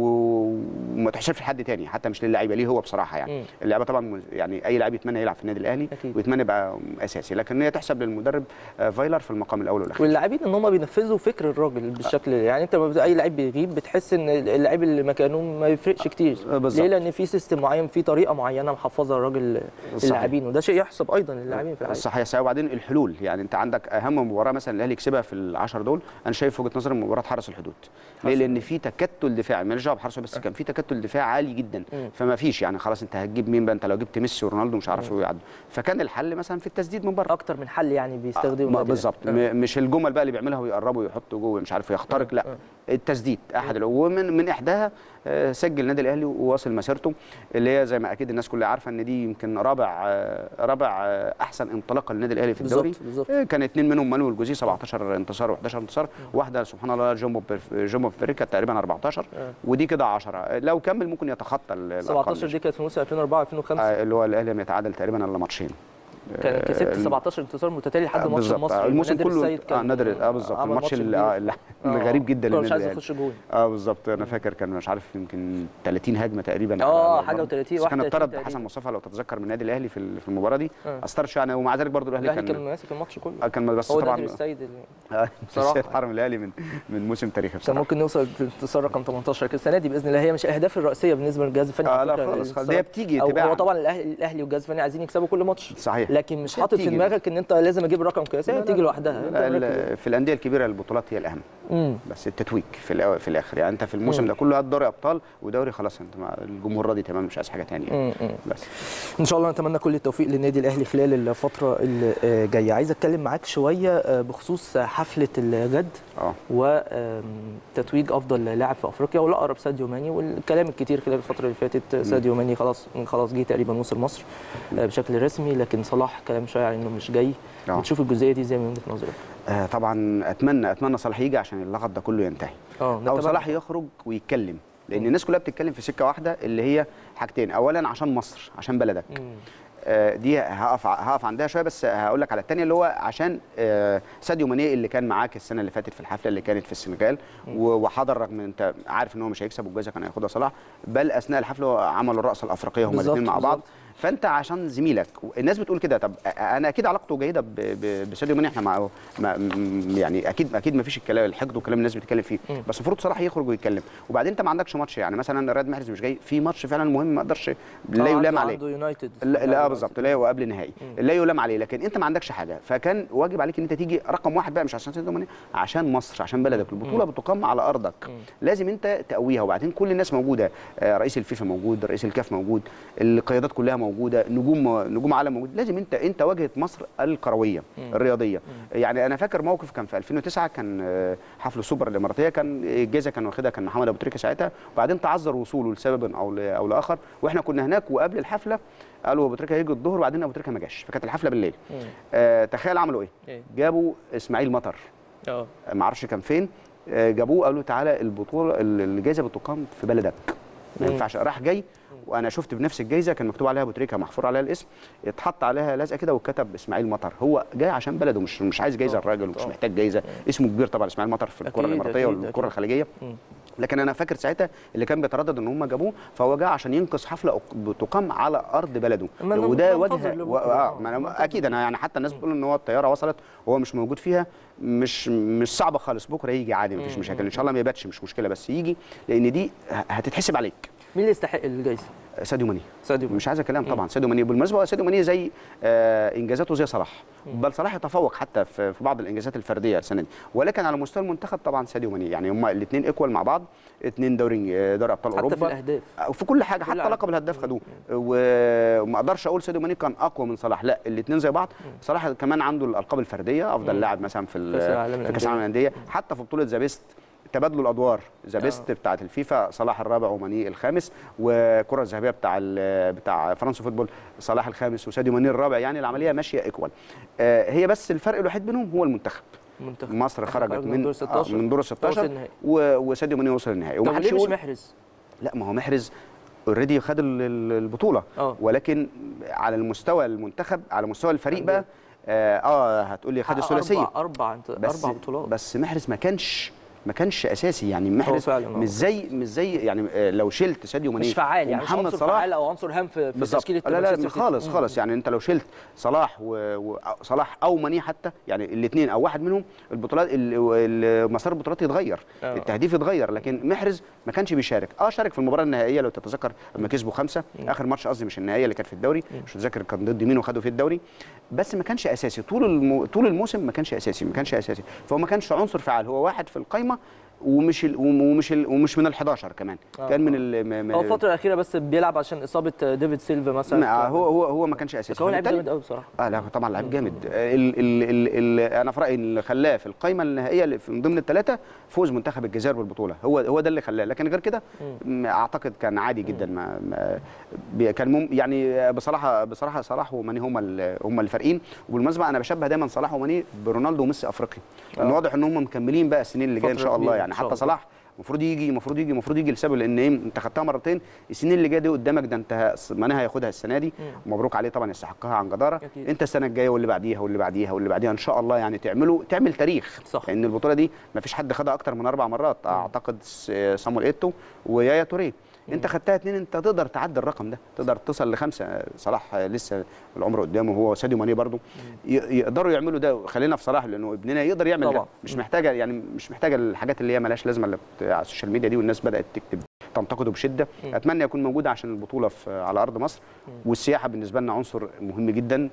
و- وما تحسبش لحد تاني حتى مش للعيبه ليه هو بصراحه يعني مم. اللعيبه طبعا م- يعني اي لاعب يتمنى يلعب في النادي الاهلي أكيد. ويتمنى يبقى اساسي لكن هي تحسب للمدرب آه، فايلر في المقام الاول والاخير واللاعبين ان هم بينفذوا فكر الراجل بالشكل يعني انت لما بت- اي لعيب بيغيب بتحس ان اللاعب اللي مكانه ما يفرقش كتير آه، بالظبط. ليه لان في سيستم معين في طريقه معينه محفظه الراجل صحيح. اللاعبين وده شيء يحسب ايضا للاعبين في الحقيقه صحيح صحيح وبعدين الحلول يعني انت عندك اهم مباراه مثلا الاهلي يكسبها في العشر دول انا شايف وجهه نظري مباراه حرس الحدود ليه حرس لان في تكتل دفاعي ماليش دعوه بحرس بس كان في تكتل دفاعي عالي جدا مم. فما فيش يعني خلاص انت هتجيب مين بقى انت لو جبت ميسي ورونالدو مش عارف يعدوا فكان الحل مثلا في التسديد من بره اكتر من حل يعني بيستخدموا ما- النادي بالظبط الأهلي. م- مش الجمل بقى اللي بيعملها ويقربوا ويحطوا جوه مش عارف يخترق لا التسديد احد الأ- ومن من احداها آه، سجل النادي الاهلي وواصل مسيرته اللي هي زي ما اكيد الناس كلها عارفه ان دي يمكن رابع آه، رابع آه، احسن انطلاقه للنادي الاهلي في الدوري بالظبط بالظبط آه، كان اثنين منهم مانويل جوزي 17 انتصار و11 انتصار واحده سبحان الله جومبو بيرف- جومبو فيري كانت تقريبا 14 آه. ودي كده 10 لو كمل ممكن يتخطى ال- الأرقام 17 دي. دي كانت في موسم 2004 2005 آه، اللي هو الاهلي لم يتعادل تقريبا الا ماتشين كان آه، كسبت الم- 17 انتصار متتالي لحد آه، ماتش بالظبط. المصري آه، الموسم نادر كله السيد اه كان نادر اه بالظبط عمل الماتش ماتش ال- كبير. آه، اللي- آه، الغريب جدا كان مش للنادي عايز الأهلي. يخش جول اه بالظبط انا فاكر كان مش عارف يمكن 30 هجمه تقريبا اه على- حاجه و30 بس كان 31 اتطرد تقريبا. حسن مصطفى لو تتذكر من النادي الاهلي في ال- في المباراه دي آه. اثرش يعني ومع ذلك برضه الاهلي الاهلي كان كان ماسك الماتش كله آه، كان بس هو طبعا نادر السيد اللي آه، بصراحة. السيد حرم الاهلي من من موسم تاريخي كان بصراحه ممكن نوصل للانتصار رقم 18 السنه دي باذن الله هي مش الاهداف الرئيسيه بالنسبه للجهاز الفني آه على لا فكرة خالص خالص الانتصار. دي بتيجي أو تباعا هو طبعا الاهلي الاهلي والجهاز الفني عايزين يكسبوا كل ماتش صحيح لكن مش هي حاطط في بتيجي. دماغك ان انت لازم اجيب رقم قياسي لا، هي لا، بتيجي لا. لوحدها أنت لا، مركز. ال- في الانديه الكبيره البطولات هي الاهم امم بس التتويج في الأو- في الاخر يعني انت في الموسم مم. ده كله هات دوري ابطال ودوري خلاص انت مع الجمهور راضي تمام مش عايز حاجه ثانيه امم بس ان شاء الله نتمنى كل التوفيق للنادي الاهلي خلال الفتره الجايه عايز اتكلم معاك شويه آه، بخصوص حفله الغد اه وتتويج افضل لاعب في افريقيا والاقرب ساديو ماني والكلام الكتير خلال الفتره اللي فاتت ساديو ماني خلاص خلاص جه تقريبا وصل مصر آه، بشكل رسمي لكن صلاح كلام شويه على انه مش جاي آه. بتشوف الجزئيه دي ازاي من وجهه نظرك آه، طبعا اتمنى اتمنى صلاح يجي عشان اللغط ده كله ينتهي اه او نتمنى. صلاح يخرج ويتكلم لان الناس كلها بتتكلم في سكه واحده اللي هي حاجتين اولا عشان مصر عشان بلدك مم. آه، دي هقف هقف عندها شويه بس هقول لك على الثانيه اللي هو عشان آه، ساديو ماني اللي كان معاك السنه اللي فاتت في الحفله اللي كانت في السنغال و- وحضر رغم ان انت عارف ان هو مش هيكسب والجائزه كان هياخدها صلاح بل اثناء الحفله عملوا الرقصه الافريقيه هما بالظبط، الاثنين مع بعض بالظبط. فانت عشان زميلك الناس بتقول كده طب انا اكيد علاقته جيده ب- ب- بساديو ماني احنا مع ما م- يعني اكيد اكيد ما فيش الكلام الحقد وكلام الناس بتتكلم فيه مم. بس المفروض صلاح يخرج ويتكلم وبعدين انت ما عندكش ماتش يعني مثلا رياض محرز مش جاي في ماتش فعلا مهم ما اقدرش لا آه، يلام عنده- عليه عنده يونايتد لا لا بالظبط لا وقبل النهائي لا يلام عليه لكن انت ما عندكش حاجه فكان واجب عليك ان انت تيجي رقم واحد بقى مش عشان ساديو ماني عشان مصر عشان بلدك البطوله بتقام على ارضك لازم انت تقويها وبعدين كل الناس موجوده آه، رئيس الفيفا موجود رئيس الكاف موجود القيادات كلها موجوده موجوده نجوم نجوم عالم موجود لازم انت انت واجهه مصر الكرويه الرياضيه يعني انا فاكر موقف كان في 2009 كان آه، حفل السوبر الاماراتيه كان الجائزه كان واخدها كان محمد ابو تريكه ساعتها وبعدين تعذر وصوله لسبب او ل- او لاخر واحنا كنا هناك وقبل الحفله قالوا ابو تريكه هيجي الظهر وبعدين ابو تريكه ما جاش فكانت الحفله بالليل آه تخيل عملوا ايه إيه؟ جابوا اسماعيل مطر اه ما اعرفش كان فين آه، جابوه قالوا تعالى البطوله ال- الجائزه بتقام في بلدك ما مم. ينفعش راح جاي وانا شفت بنفس الجائزه كان مكتوب عليها ابو تريكه محفور عليها الاسم اتحط عليها لزقه كده وكتب اسماعيل مطر هو جاي عشان بلده مش مش عايز جائزه آه، الراجل ومش آه. محتاج جائزه اسمه كبير طبعا اسماعيل مطر في الكره أكيد، الاماراتيه أكيد، والكره أكيد. الخليجيه مم. لكن انا فاكر ساعتها اللي كان بيتردد ان هم جابوه فهو جاء عشان ينقذ حفله أق- بتقام على ارض بلده أما أنا وده منتظر وجه لبكرة. و... آه آه، ما أنا منتظر. اكيد انا يعني حتى الناس بتقول ان هو الطياره وصلت وهو مش موجود فيها مش مش صعبه خالص بكره يجي عادي مفيش مم. مشاكل ان شاء الله ما يباتش مش مشكله بس يجي لان دي ه- هتتحسب عليك مين اللي يستحق الجائزه؟ ساديو ماني ساديو ماني. مش عايز كلام طبعا ساديو ماني بالمناسبه هو ساديو ماني زي آه انجازاته زي صلاح بل صلاح يتفوق حتى في, في بعض الانجازات الفرديه السنه دي ولكن على مستوى المنتخب طبعا ساديو ماني يعني هم الاثنين ايكوال مع بعض اثنين دوري آه، دوري ابطال حتى اوروبا في الاهداف في كل حاجه كل حتى حاجة. لقب الهداف خدوه و- وما اقدرش اقول ساديو ماني كان اقوى من صلاح لا الاثنين زي بعض صلاح كمان عنده الالقاب الفرديه افضل لاعب مثلا في ال- كأس العالم في كاس العالم للانديه حتى في بطوله ذا بيست تبادلوا الادوار ذا بيست بتاعه الفيفا صلاح الرابع وماني الخامس والكره الذهبيه بتاع ال- بتاع فرنسا فوتبول صلاح الخامس وساديو ماني الرابع يعني العمليه ماشيه ايكوال آه هي بس الفرق الوحيد بينهم هو المنتخب منتخب مصر خرجت خرج من دور آه 16 من دور ال وصل 16 النهائي. و- وساديو ماني وصل النهائي طب ومحدش ليه مش يقول محرز؟ لا ما هو محرز اوريدي خد ال- ال- البطوله اه ولكن على المستوى المنتخب على مستوى الفريق بقى اه, آه هتقول لي خد حقق الثلاثيه اربع اربع بس اربع بطولات بس محرز ما كانش ما كانش اساسي يعني محرز فعلا، آه. مش زي مش زي يعني آه، لو شلت ساديو ماني مش فعال يعني مش ومحمد عنصر صلاح فعال او عنصر هام في, في بالظبط تشكيله لا لا مانشستر لا سيتي. خالص مم. خالص يعني انت لو شلت صلاح وصلاح او ماني حتى يعني الاثنين او واحد منهم البطولات ال- ال- مسار البطولات يتغير آه. التهديف يتغير لكن محرز ما كانش بيشارك اه شارك في المباراه النهائيه لو تتذكر لما كسبوا خمسه اخر ماتش قصدي مش النهائيه اللي كانت في الدوري مش متذكر كان ضد مين وخدوا فيه الدوري بس ما كانش اساسي طول المو... طول الموسم ما كانش اساسي ما كانش اساسي فهو ما كانش عنصر فعال هو واحد في القايمه ومش ال... ومش ال... ومش من ال11 كمان آه. كان من ال... م- م- هو الفتره الاخيره بس بيلعب عشان اصابه ديفيد سيلفا مثلا ما هو هو هو ما كانش اساسي بس هو لعيب فبالتالي- جامد قوي بصراحه اه لا طبعا لعيب جامد ال ال ال ال انا في رايي اللي خلاه في القائمه النهائيه اللي في- من ضمن الثلاثه فوز منتخب الجزائر بالبطوله هو هو ده اللي خلاه لكن غير كده م- اعتقد كان عادي جدا ما, ما بي- كان مم يعني بصراحه بصراحه صلاح وماني هم ال- هم الفارقين وبالمناسبه انا بشبه دايما صلاح وماني برونالدو وميسي افريقي لان آه. واضح ان هم مكملين بقى السنين اللي جايه ان فترة شاء الله كبيرة يعني إن شاء حتى الله. صلاح المفروض يجي المفروض يجي المفروض يجي لسبب لان ايه انت خدتها مرتين السنين اللي جايه دي قدامك ده انت ماني هياخدها السنه دي مبروك عليه طبعا يستحقها عن جداره أكيد. انت السنه الجايه واللي بعديها واللي بعديها واللي بعديها ان شاء الله يعني تعملوا تعمل تاريخ صح. لان البطوله دي ما فيش حد خدها اكتر من اربع مرات اعتقد س- صامويل ايتو ويايا توريه انت خدتها اتنين انت تقدر تعدي الرقم ده تقدر تصل لخمسه صلاح لسه العمر قدامه هو ساديو ماني برضو ي- يقدروا يعملوا ده خلينا في صلاح لانه ابننا يقدر يعمل ده طبعا. مش محتاجه يعني مش محتاجه الحاجات اللي هي ملهاش لازمه اللي بت- على السوشيال ميديا دي والناس بدات تكتب تنتقده بشده اتمنى يكون موجود عشان البطوله في على ارض مصر والسياحه بالنسبه لنا عنصر مهم جدا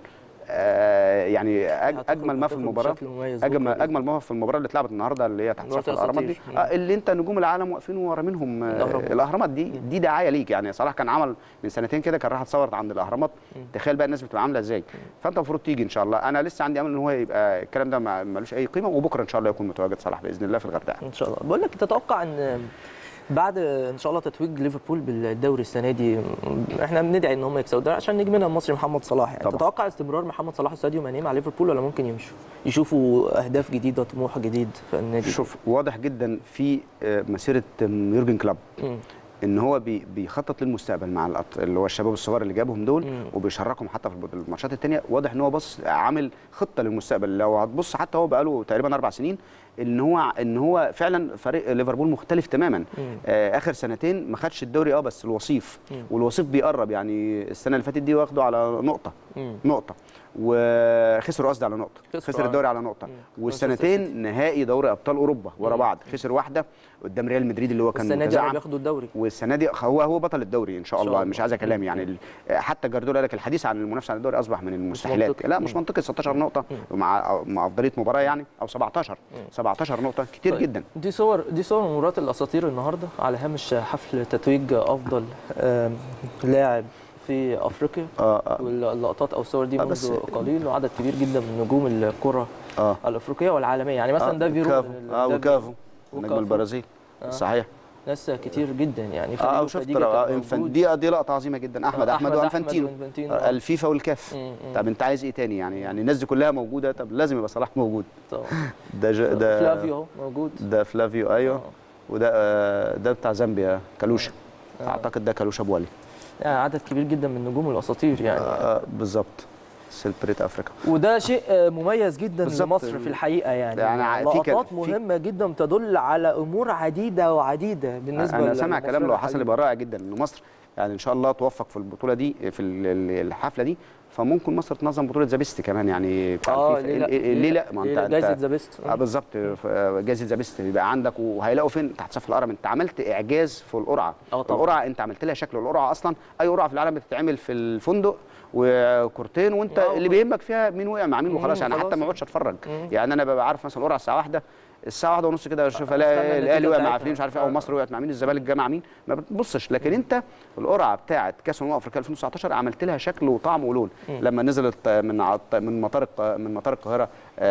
آه يعني أج هتخرج- اجمل ما في هتخرج المباراه بشكل مميز اجمل بكرة اجمل ما في المباراه اللي اتلعبت النهارده اللي هي تحت مباراة سقف الاهرامات دي الأساطير. آه اللي انت نجوم العالم واقفين ورا منهم آه الأهرامات. الاهرامات دي دي دعايه ليك يعني صلاح كان عمل من سنتين كده كان راح اتصور عند الاهرامات تخيل بقى الناس بتبقى عامله ازاي فانت المفروض تيجي ان شاء الله انا لسه عندي امل ان هو يبقى الكلام ده ما- ملوش اي قيمه وبكره ان شاء الله يكون متواجد صلاح باذن الله في الغردقه ان شاء الله بقول لك تتوقع ان بعد ان شاء الله تتويج ليفربول بالدوري السنه دي احنا بندعي ان هم يكسبوا الدوري عشان نجمنا المصري محمد صلاح يعني طبعا. تتوقع استمرار محمد صلاح وساديو ماني مع ليفربول ولا ممكن يمشوا يشوفوا اهداف جديده طموح جديد في النادي شوف واضح جدا في آه، مسيره آم، يورجن كلوب مم. ان هو بي بيخطط للمستقبل مع الأط... اللي هو الشباب الصغار اللي جابهم دول مم. وبيشركهم حتى في البط- الماتشات التانية واضح ان هو بص عامل خطه للمستقبل لو هتبص حتى هو بقاله تقريبا اربع سنين ان هو ان هو فعلا فريق ليفربول مختلف تماما مم. آه اخر سنتين ما خدش الدوري اه بس الوصيف مم. والوصيف بيقرب يعني السنه اللي فاتت دي واخده على نقطه مم. نقطه وخسروا قصدي على نقطه خسروا خسر آه. الدوري على نقطه مم. والسنتين نهائي دوري ابطال اوروبا ورا مم. بعض خسر واحده قدام ريال مدريد اللي هو كان السنه دي متزعم بياخدوا الدوري والسنه دي هو هو بطل الدوري ان شاء إن شاء الله الله. مش عايز كلام يعني ال- حتى جاردولا قال لك الحديث عن المنافسه على الدوري اصبح من المستحيلات منطقي. لا مش مم. منطقي 16 نقطه مع مع افضليه مباراه يعني او 17 17 نقطه كتير طيب، جدا دي صور دي صور من مباراه الاساطير النهارده على هامش حفل تتويج افضل آم، لاعب في افريقيا اه اه, واللقطات او الصور دي آه، منذ بس- قليل وعدد كبير جدا من نجوم الكره آه. الافريقيه والعالميه يعني مثلا آه ده فيرو كافو من ال- اه ده وكافو نجم وكافو. البرازيل آه. صحيح ناس كتير جدا يعني اه فريق وشفت فديجة كان آه، موجود. إنفان- دي دي لقطه عظيمه جدا احمد آه، احمد وانفانتينو وإنفانتينو، آه، آه. الفيفا والكاف مم، مم. طب انت عايز ايه تاني يعني يعني الناس دي كلها موجوده طب لازم يبقى صلاح موجود طبعا ده ج... ده فلافيو اهو موجود ده فلافيو ايوه آه. وده آه، ده بتاع زامبيا كالوشا آه. اعتقد ده كالوشا بوالي يعني عدد كبير جدا من النجوم الاساطير يعني آه بالظبط سيلبريت افريقيا وده شيء آه، مميز جدا بالظبط. لمصر في الحقيقه يعني, يعني ع- في كان- لقطات في- مهمه جدا تدل على امور عديده وعديده بالنسبه انا سامع للمصرية كلام لو حصل الحقيقة. يبقى رائع جدا ان مصر يعني ان شاء الله توفق في البطوله دي في ال- ال- الحفله دي فممكن مصر تنظم بطوله زابيست كمان يعني بتاع اه الفيفا. ليه لا ليه ليه لا ما ليه انت لا؟ جايزه انت ذا بيست اه بالظبط ف- جائزه زابيست يبقى عندك وهيلاقوا فين تحت سقف الهرم انت عملت اعجاز في القرعه اه طبعا. القرعه انت عملت لها شكل القرعه اصلا اي قرعه في العالم بتتعمل في الفندق وكورتين وانت اه. اللي بيهمك فيها مين وقع مع مين مم، وخلاص يعني خلاص. حتى ما اقعدش اتفرج مم. يعني انا ببقى عارف مثلا القرعه الساعه واحدة الساعه واحدة ونص كده اشوف استنى الاقي النتيجة الاهلي وقع مع بتاعتها. فلان مش عارف ايه اه. او مصر وقعت مع مين الزمالك جه مع مين ما بتبصش لكن انت القرعه بتاعه كاس الامم الافريقيه 2019 عملت لها شكل وطعم ولون مم. لما نزلت من عط- من مطار الق- من مطار القاهره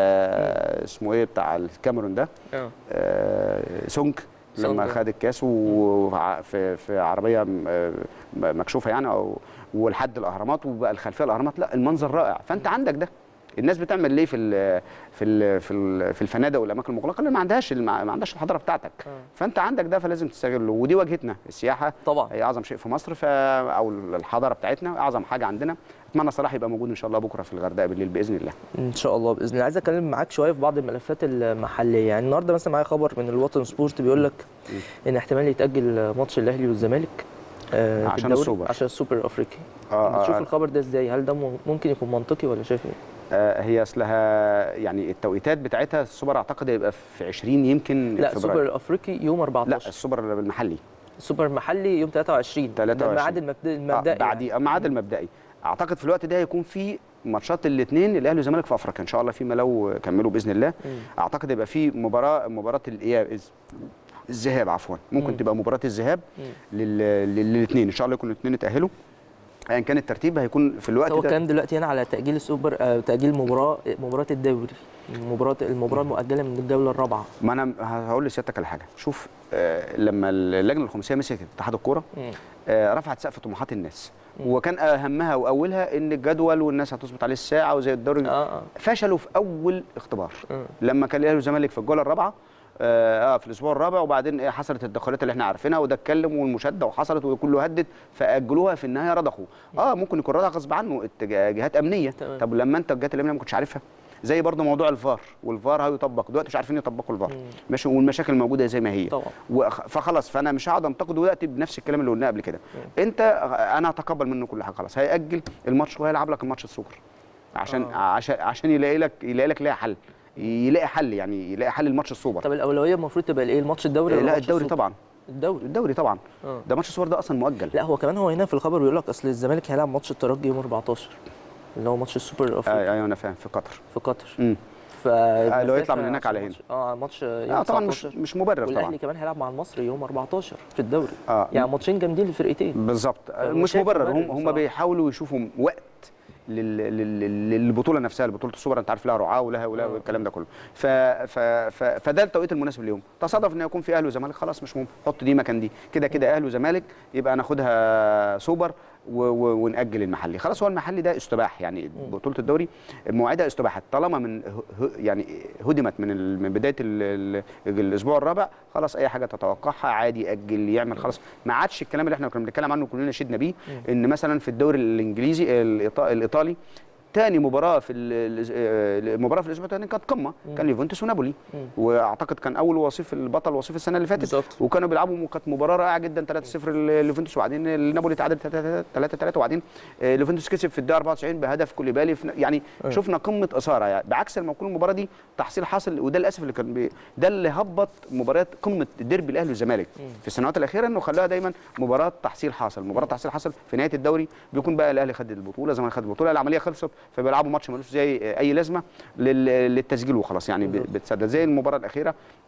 آه اسمه ايه بتاع الكاميرون ده اه آه سونك سونك، لما اه. خد الكاس وفي في, في عربيه م- آه، مكشوفه يعني او ولحد الاهرامات وبقى الخلفيه الاهرامات لا المنظر رائع فانت عندك ده الناس بتعمل ليه في ال في ال في, ال في الفنادق والاماكن المغلقه اللي ما عندهاش الم- ما عندهاش الحضاره بتاعتك اه. فانت عندك ده فلازم تستغله ودي واجهتنا السياحه طبعا هي اعظم شيء في مصر ف او الحضاره بتاعتنا اعظم حاجه عندنا اتمنى صلاح يبقى موجود ان شاء الله بكره في الغردقه بالليل باذن الله ان شاء الله باذن الله عايز اتكلم معاك شويه في بعض الملفات المحليه يعني النهارده مثلا معايا خبر من الوطن سبورت بيقول لك ان احتمال يتاجل ماتش الاهلي والزمالك آه، في عشان الدوري السوبر. عشان السوبر الافريقي اه بتشوف آه الخبر ده ازاي هل ده مم- ممكن يكون منطقي ولا شايف ايه آه هي اصلها يعني التوقيتات بتاعتها السوبر اعتقد هيبقى في 20 يمكن لا فبراير. السوبر الافريقي يوم لا 14 السوبر المحلي السوبر المحلي يوم 23 ده 23. الميعاد المبدئي آه المبدئي بعد الميعاد المبدئي اعتقد في الوقت ده هيكون في ماتشات الاثنين الاهلي والزمالك في افريقيا ان شاء الله فيما لو كملوا باذن الله مم. اعتقد يبقى في مباراه مباراه الاياب الز- الذهاب عفوا ممكن مم. تبقى مباراه الذهاب مم. للاثنين ان شاء الله يكون الاثنين اتاهلوا ايا كان الترتيب هيكون في الوقت هو ده كان دلوقتي هنا على تاجيل السوبر آه، تاجيل مباراه مباراه الدوري المباراه المباراه المؤجله من الجوله الرابعه ما انا هقول لسيادتك على حاجه شوف آه لما اللجنه الخماسيه مسكت اتحاد الكوره مم. آه، رفعت سقف طموحات الناس مم. وكان اهمها واولها ان الجدول والناس هتظبط عليه الساعه وزي الدوري اه اه فشلوا في اول اختبار مم. لما كان الاهلي والزمالك في الجوله الرابعه اه آه، في الاسبوع الرابع وبعدين ايه حصلت التدخلات اللي احنا عارفينها وده اتكلم والمشاده وحصلت وكله هدد فاجلوها في النهايه رضخوا اه ممكن يكون رضخ غصب عنه الت- جهات امنيه تمام. طب لما انت الجهات الامنيه ما كنتش عارفها زي برضه موضوع الفار والفار هيطبق دلوقتي مش عارفين يطبقوا الفار مم. ماشي والمشاكل موجوده زي ما هي طبعا وخ- فخلاص فانا مش هقعد انتقد دلوقتي بنفس الكلام اللي قلناه قبل كده انت انا هتقبل منه كل حاجه خلاص هياجل الماتش وهيلعب لك الماتش السوبر عشان آه. عشان عشان يلاقي لك يلاقي لك لها حل يلاقي حل يعني يلاقي حل الماتش السوبر طب الاولويه المفروض تبقى لايه الماتش الدوري لا ولا ماتش الدوري السوبر؟ طبعا الدوري الدوري طبعا اه ده ماتش السوبر ده اصلا مؤجل لا هو كمان هو هنا في الخبر بيقول لك اصل الزمالك هيلعب ماتش الترجي يوم 14 اللي هو ماتش السوبر الافريقي آه ايوه انا فاهم في قطر في قطر امم ف لو يطلع من هناك على هنا. اه ماتش يوم اه طبعا مش 19 مش مبرر والاهلي طبعا كمان هيلعب مع المصري يوم 14 في الدوري اه يعني ماتشين جامدين للفرقتين بالظبط فهو مش شايف مبرر مبرر هم هم بصراحة. بيحاولوا يشوفوا وقت لل- لل- للبطوله نفسها لبطوله السوبر انت عارف لها رعاه ولها ولها آه. والكلام ده كله ف ف ف فده التوقيت المناسب ليهم تصادف ان يكون في اهلي وزمالك خلاص مش مهم حط دي مكان دي كده كده اهلي وزمالك يبقى ناخدها سوبر و و ونأجل المحلي خلاص هو المحلي ده استباح يعني بطوله الدوري مواعيدها استباحت طالما من ه- ه- يعني هدمت من ال- من بدايه ال ال الاسبوع الرابع خلاص اي حاجه تتوقعها عادي يأجل يعمل خلاص ما عادش الكلام اللي احنا كنا بنتكلم عنه كلنا شدنا بيه ان مثلا في الدوري الانجليزي الإيطا- الايطالي تاني مباراه في ال- ال- المباراه في الاسبوع الثاني كانت قمه كان يوفنتوس ونابولي مم. واعتقد كان اول وصيف البطل وصيف السنه اللي فاتت بالظبط. وكانوا بيلعبوا وكانت مباراه رائعه جدا 3-0 ليوفنتوس وبعدين النابولي تعادل 3-3 وبعدين آه، ليوفنتوس كسب في الدقيقه 94 بهدف كوليبالي في- يعني أيوة. شفنا قمه اثاره يعني بعكس لما يكون المباراه دي تحصيل حاصل وده للاسف اللي كان بي ده اللي هبط مباريات قمه ديربي الاهلي والزمالك في السنوات الاخيره انه خلاها دايما مباراه تحصيل حاصل مباراه تحصيل حاصل في نهايه الدوري بيكون بقى الاهلي خد البطوله زمان خد البطوله العمليه خلصت فبيلعبوا ماتش ملوش زي اي لازمه لل- للتسجيل وخلاص يعني ب- بالظبط. بتسدد زي المباراه الاخيره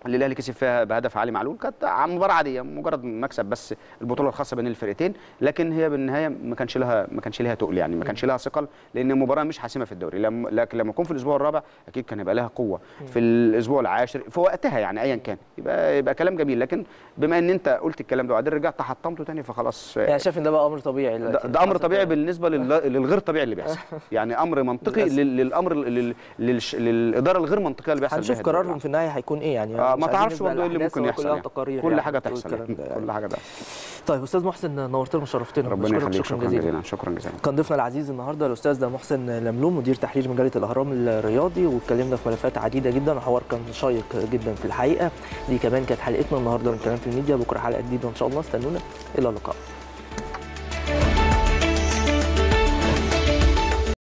اللي الاهلي كسب فيها بهدف علي معلول كانت مباراه عاديه مجرد مكسب بس البطوله الخاصه بين الفرقتين لكن هي بالنهايه ما كانش لها ما كانش لها تقل يعني ما كانش لها ثقل لان المباراه مش حاسمه في الدوري لما لكن لما تكون في الاسبوع الرابع اكيد كان يبقى لها قوه في الاسبوع العاشر في وقتها يعني ايا كان يبقى يبقى كلام جميل لكن بما ان انت قلت الكلام ده وبعدين رجعت حطمته تاني فخلاص يعني شايف ان ده بقى امر طبيعي ده, دلوقتي ده امر حصل طبيعي كده. بالنسبه لل- للغير طبيعي اللي بيحصل يعني امر منطقي للأسف. لل- للامر لل- للش- للاداره الغير منطقيه اللي بيحصل هنشوف بيها الدوري. قرارهم في النهايه هيكون ايه يعني آه مش ما عايزين تعرفش نسبق برضه ايه اللي الأحداث، ممكن هو يحصل كلها يعني. تقارير كل يعني حاجه بتقول تحصل الكلام ده يعني. يعني. كل حاجه تحصل طيب استاذ محسن نورتنا وشرفتنا ربنا بشكرك يخليك شكرا جزيلا شكرا جزيلا كان ضيفنا العزيز النهارده الاستاذ ده محسن لملوم مدير تحرير مجله الاهرام الرياضي واتكلمنا في ملفات عديده جدا وحوار كان شيق جدا في الحقيقه دي كمان كانت حلقتنا النهارده من كلام في الميديا بكره حلقه جديده ان شاء الله استنونا الى اللقاء